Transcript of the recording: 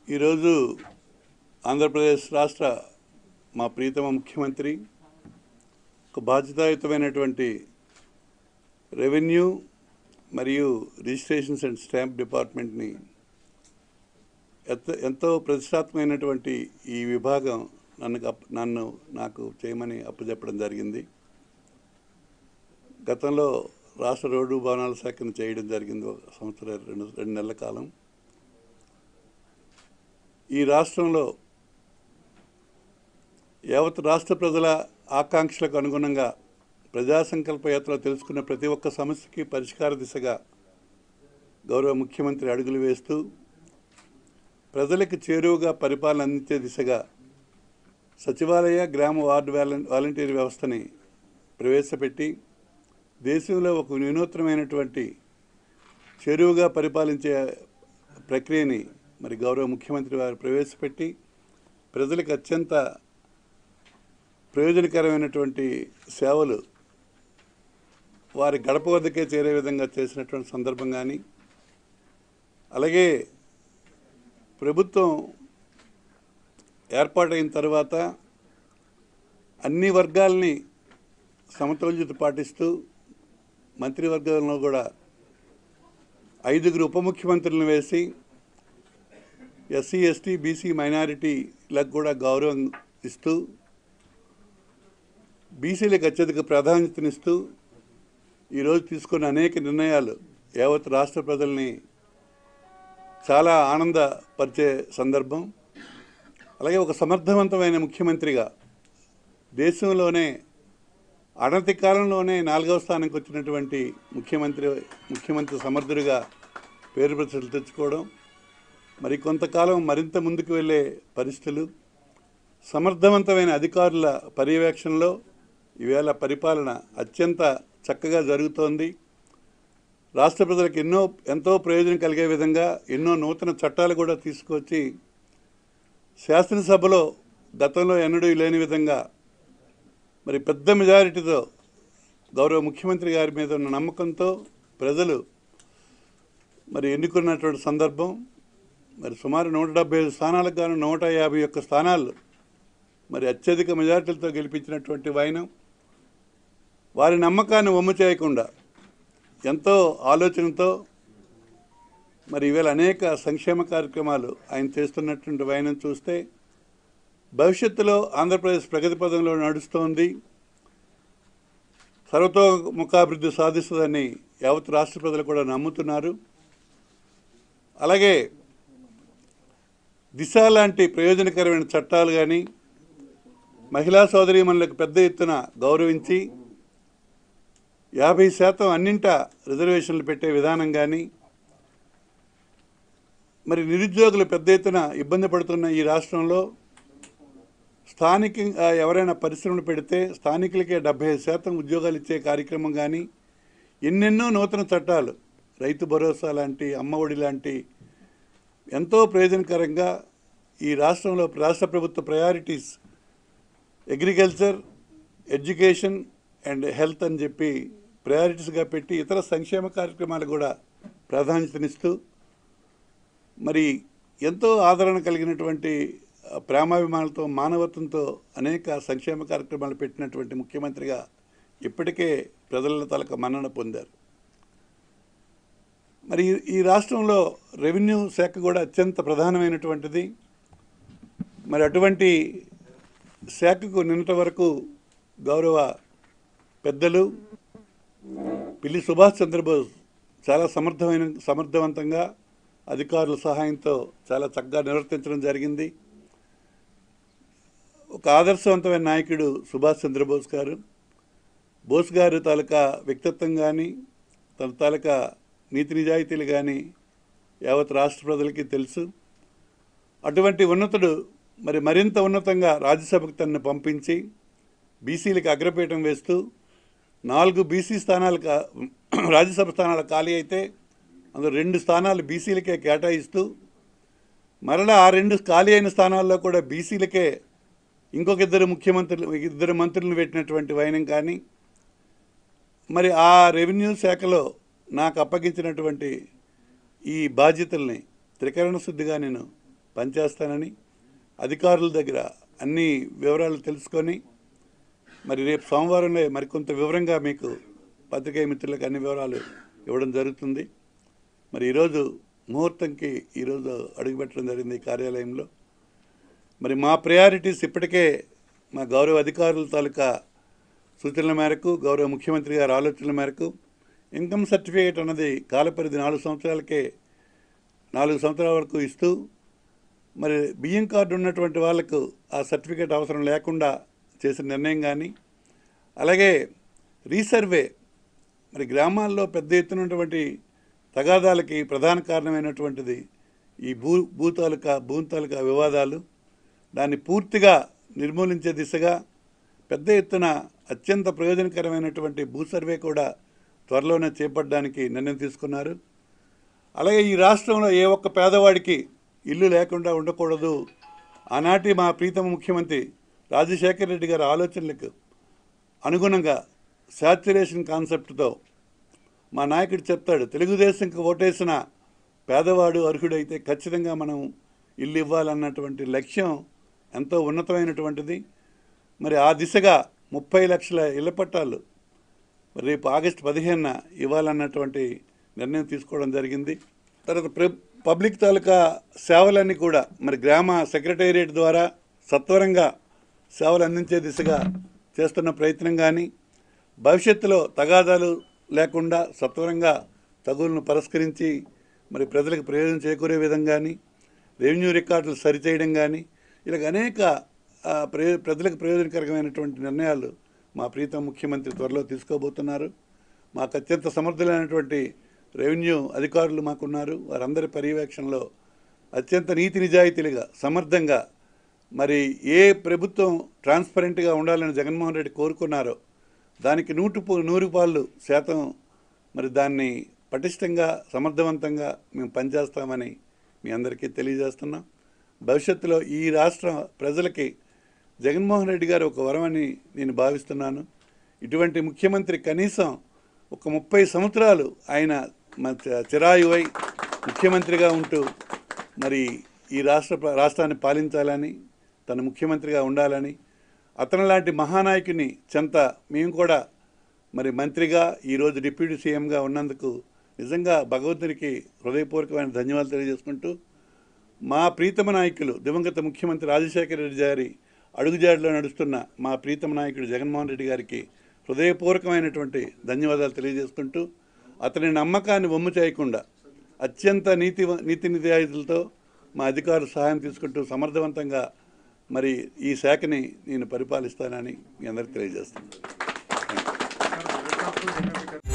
ఈరోజు ఆంధ్రప్రదేశ్ రాష్ట్ర మా ప్రీతమ ముఖ్యమంత్రి ఒక బాధ్యతాయుతమైనటువంటి రెవెన్యూ మరియు రిజిస్ట్రేషన్స్ అండ్ స్టాంప్ డిపార్ట్మెంట్ని ఎంత ఎంతో ప్రతిష్టాత్మకమైనటువంటి ఈ విభాగం నన్ను అప్- నన్ను నాకు చేయమని అప్పచెప్పడం జరిగింది గతంలో రాష్ట్ర రోడ్డు భవనాల శాఖను చేయడం జరిగింది ఒక సంవత్సరం రెండు రెండు నెలల కాలం ఈ రాష్ట్రంలో యావత్ రాష్ట్ర ప్రజల ఆకాంక్షలకు అనుగుణంగా ప్రజా సంకల్ప యాత్రలో తెలుసుకున్న ప్రతి ఒక్క సమస్యకి పరిష్కార దిశగా గౌరవ ముఖ్యమంత్రి అడుగులు వేస్తూ ప్రజలకు చేరువగా పరిపాలన అందించే దిశగా సచివాలయ గ్రామ వార్డు వాలం వాలంటీర్ వ్యవస్థని ప్రవేశపెట్టి దేశంలో ఒక వినూత్నమైనటువంటి చేరువుగా పరిపాలించే ప్రక్రియని మరి గౌరవ ముఖ్యమంత్రి వారు ప్రవేశపెట్టి ప్రజలకు అత్యంత ప్రయోజనకరమైనటువంటి సేవలు వారి గడప వద్దకే చేరే విధంగా చేసినటువంటి సందర్భం కానీ అలాగే ప్రభుత్వం ఏర్పాటైన తర్వాత అన్ని వర్గాల్ని సమతుల్యత పాటిస్తూ మంత్రివర్గంలో కూడా ఐదుగురు ఉప ముఖ్యమంత్రులను వేసి ఎస్సీ ఎస్టీ బీసీ మైనారిటీలకు కూడా గౌరవం ఇస్తూ బీసీలకు అత్యధిక ప్రాధాన్యతనిస్తూ ఈరోజు తీసుకున్న అనేక నిర్ణయాలు యావత్ రాష్ట్ర ప్రజల్ని చాలా ఆనందపరిచే సందర్భం అలాగే ఒక సమర్థవంతమైన ముఖ్యమంత్రిగా దేశంలోనే అనతి కాలంలోనే నాలుగవ స్థానానికి వచ్చినటువంటి ముఖ్యమంత్రి ముఖ్యమంత్రి సమర్థుడిగా పేరు ప్రతిష్టలు తెచ్చుకోవడం మరి కొంతకాలం మరింత ముందుకు వెళ్ళే పరిస్థితులు సమర్థవంతమైన అధికారుల పర్యవేక్షణలో ఈవేళ పరిపాలన అత్యంత చక్కగా జరుగుతోంది రాష్ట్ర ప్రజలకు ఎన్నో ఎంతో ప్రయోజనం కలిగే విధంగా ఎన్నో నూతన చట్టాలు కూడా తీసుకొచ్చి శాసనసభలో గతంలో ఎన్నడూ లేని విధంగా మరి పెద్ద మెజారిటీతో గౌరవ ముఖ్యమంత్రి గారి మీద ఉన్న నమ్మకంతో ప్రజలు మరి ఎన్నుకున్నటువంటి సందర్భం మరి సుమారు నూట డెబ్బై ఐదు స్థానాలకు గాను నూట యాభై ఒక్క స్థానాలు మరి అత్యధిక మెజారిటీలతో గెలిపించినటువంటి వైనం వారి నమ్మకాన్ని వమ్ము చేయకుండా ఎంతో ఆలోచనతో మరి ఈవేళ అనేక సంక్షేమ కార్యక్రమాలు ఆయన చేస్తున్నటువంటి వైనం చూస్తే భవిష్యత్తులో ఆంధ్రప్రదేశ్ ప్రగతి పదంలో నడుస్తోంది సర్వతోముఖాభివృద్ధి సాధిస్తుందని యావత్ రాష్ట్ర ప్రజలు కూడా నమ్ముతున్నారు అలాగే దిశ లాంటి ప్రయోజనకరమైన చట్టాలు కానీ మహిళా సోదరీమణులకు పెద్ద ఎత్తున గౌరవించి యాభై శాతం అన్నింట రిజర్వేషన్లు పెట్టే విధానం కానీ మరి నిరుద్యోగులు పెద్ద ఎత్తున ఇబ్బంది పడుతున్న ఈ రాష్ట్రంలో స్థానికంగా ఎవరైనా పరిశ్రమలు పెడితే స్థానికులకే డెబ్బై ఐదు శాతం ఉద్యోగాలు ఇచ్చే కార్యక్రమం కానీ ఎన్నెన్నో నూతన చట్టాలు రైతు భరోసా లాంటి అమ్మఒడి లాంటి ఎంతో ప్రయోజనకరంగా ఈ రాష్ట్రంలో రాష్ట్ర ప్రభుత్వ priorities agriculture education and health అని చెప్పి ప్రయారిటీస్గా పెట్టి ఇతర సంక్షేమ కార్యక్రమాలు కూడా ప్రాధాన్యతనిస్తూ మరి ఎంతో ఆదరణ కలిగినటువంటి ఆ, ప్రేమాభిమానాలతో మానవత్వంతో అనేక సంక్షేమ కార్యక్రమాలు పెట్టినటువంటి ముఖ్యమంత్రిగా ఇప్పటికే ప్రజల తలక మన్నన పొందారు మరి ఈ- ఈ రాష్ట్రంలో రెవెన్యూ శాఖ కూడా అత్యంత ప్రధానమైనటువంటిది మరి అటువంటి శాఖకు నిన్నటి వరకు గౌరవ పెద్దలు పిల్లి సుభాష్ చంద్రబోస్ చాలా సమర్థమైన సమర్థవంతంగా అధికారుల సహాయంతో చాలా చక్కగా నిర్వర్తించడం జరిగింది ఒక ఆదర్శవంతమైన నాయకుడు సుభాష్ చంద్రబోస్ గారు బోస్ గారు తాలూకా వ్యక్తిత్వం కానీ తన తాలూకా నీతి నిజాయితీలు కానీ యావత్ రాష్ట్ర ప్రజలకి తెలుసు అటువంటి ఉన్నతుడు మరి మరింత ఉన్నతంగా రాజ్యసభకు తనను పంపించి బీసీలకు అగ్రపీఠం వేస్తూ నాలుగు బీసీ స్థానాలు కా- రాజ్యసభ స్థానాలు ఖాళీ అయితే అందులో రెండు స్థానాలు బీసీలకే కేటాయిస్తూ మరలా ఆ రెండు ఖాళీ అయిన స్థానాల్లో కూడా బీసీలకే ఇంకొక ఇద్దరు ముఖ్యమంత్రులు ఇద్దరు మంత్రులను పెట్టినటువంటి వైనం కానీ మరి ఆ రెవెన్యూ శాఖలో నాకు అప్పగించినటువంటి ఈ బాధ్యతల్ని త్రికరణ శుద్ధిగా నేను పనిచేస్తానని అధికారుల దగ్గర అన్ని వివరాలు తెలుసుకొని మరి రేపు సోమవారంలో మరికొంత వివరంగా మీకు పత్రికా మిత్రులకు అన్ని వివరాలు ఇవ్వడం జరుగుతుంది మరి ఈరోజు ముహూర్తంకి ఈరోజు అడుగుపెట్టడం జరిగింది ఈ కార్యాలయంలో మరి మా ప్రయారిటీస్ ఇప్పటికే మా గౌరవ అధికారుల తాలూకా సూచనల మేరకు గౌరవ ముఖ్యమంత్రి గారి ఆలోచనల మేరకు ఇన్కమ్ సర్టిఫికేట్ అన్నది కాలపరిధి నాలుగు సంవత్సరాలకే నాలుగు సంవత్సరాల వరకు ఇస్తూ మరి బియ్యం కార్డు ఉన్నటువంటి వాళ్ళకు ఆ సర్టిఫికేట్ అవసరం లేకుండా చేసిన నిర్ణయం కానీ అలాగే రీసర్వే మరి గ్రామాల్లో పెద్ద ఎత్తున ఉన్నటువంటి తగాదాలకి ప్రధాన కారణమైనటువంటిది ఈ భూ భూ తాలూకా భూమి తాలూకా వివాదాలు దాన్ని పూర్తిగా నిర్మూలించే దిశగా పెద్ద ఎత్తున అత్యంత ప్రయోజనకరమైనటువంటి భూ సర్వే కూడా త్వరలోనే చేపట్టడానికి నిర్ణయం తీసుకున్నారు అలాగే ఈ రాష్ట్రంలో ఏ ఒక్క పేదవాడికి ఇల్లు లేకుండా ఉండకూడదు ఆనాటి మా ప్రీతమ ముఖ్యమంత్రి రాజశేఖర రెడ్డి గారి ఆలోచనలకు అనుగుణంగా శాచ్యురేషన్ కాన్సెప్ట్తో మా నాయకుడు చెప్తాడు తెలుగుదేశంకి ఓటేసిన పేదవాడు అర్హుడైతే ఖచ్చితంగా మనం ఇల్లు ఇవ్వాలన్నటువంటి లక్ష్యం ఎంతో ఉన్నతమైనటువంటిది మరి ఆ దిశగా ముప్పై లక్షల ఇళ్ల పట్టాలు మరి రేపు ఆగస్టు పదిహేనున ఇవ్వాలన్నటువంటి నిర్ణయం తీసుకోవడం జరిగింది తర్వాత ప్ర పబ్లిక్ తాలూకా సేవలన్నీ కూడా మరి గ్రామ సెక్రటేరియట్ ద్వారా సత్వరంగా సేవలు అందించే దిశగా చేస్తున్న ప్రయత్నం కానీ భవిష్యత్తులో తగాదాలు లేకుండా సత్వరంగా తగులను పరిష్కరించి మరి ప్రజలకు ప్రయోజనం చేకూరే విధంగాని రెవెన్యూ రికార్డులు సరిచేయడం కానీ ఇలాగ అనేక ఆ, ప్రయో ప్రజలకు ప్రయోజనకరమైనటువంటి నిర్ణయాలు మా ప్రీతం ముఖ్యమంత్రి త్వరలో తీసుకోబోతున్నారు మాకు అత్యంత సమర్థులైనటువంటి రెవెన్యూ అధికారులు మాకున్నారు వారందరి పర్యవేక్షణలో అత్యంత నీతి నిజాయితీలుగా సమర్థంగా మరి ఏ ప్రభుత్వం ట్రాన్స్పరెంట్గా ఉండాలని జగన్మోహన్ రెడ్డి కోరుకున్నారో దానికి నూటు పూ- నూరు పాళ్ళు శాతం మరి దాన్ని పటిష్టంగా సమర్థవంతంగా మేము పనిచేస్తామని మీ అందరికీ తెలియజేస్తున్నాం భవిష్యత్తులో ఈ రాష్ట్ర ప్రజలకి జగన్మోహన్ రెడ్డి గారు ఒక వరమని నేను భావిస్తున్నాను ఇటువంటి ముఖ్యమంత్రి కనీసం ఒక ముప్పై సంవత్సరాలు ఆయన మన చ- చిరాయువై ముఖ్యమంత్రిగా ఉంటూ మరి ఈ రాష్ట్ర ప్ర- రాష్ట్రాన్ని పాలించాలని తన ముఖ్యమంత్రిగా ఉండాలని అతను లాంటి మహానాయకుని చెంత మేము కూడా మరి మంత్రిగా ఈరోజు డిప్యూటీ సీఎంగా ఉన్నందుకు నిజంగా భగవంతునికి హృదయపూర్వకమైన ధన్యవాదాలు తెలియజేసుకుంటూ మా ప్రీతమ నాయకులు దివంగత ముఖ్యమంత్రి రాజశేఖర రెడ్డి గారి అడుగుజాడిలో నడుస్తున్న మా ప్రీతమ నాయకుడు జగన్మోహన్ రెడ్డి గారికి హృదయపూర్వకమైనటువంటి ధన్యవాదాలు తెలియజేసుకుంటూ అతని నమ్మకాన్ని వమ్ము చేయకుండా అత్యంత నీతి నీతి నిజాయితీలతో మా అధికారులు సహాయం తీసుకుంటూ సమర్థవంతంగా మరి ఈ శాఖని నేను పరిపాలిస్తానని మీ అందరికీ తెలియజేస్తున్నాను సార్,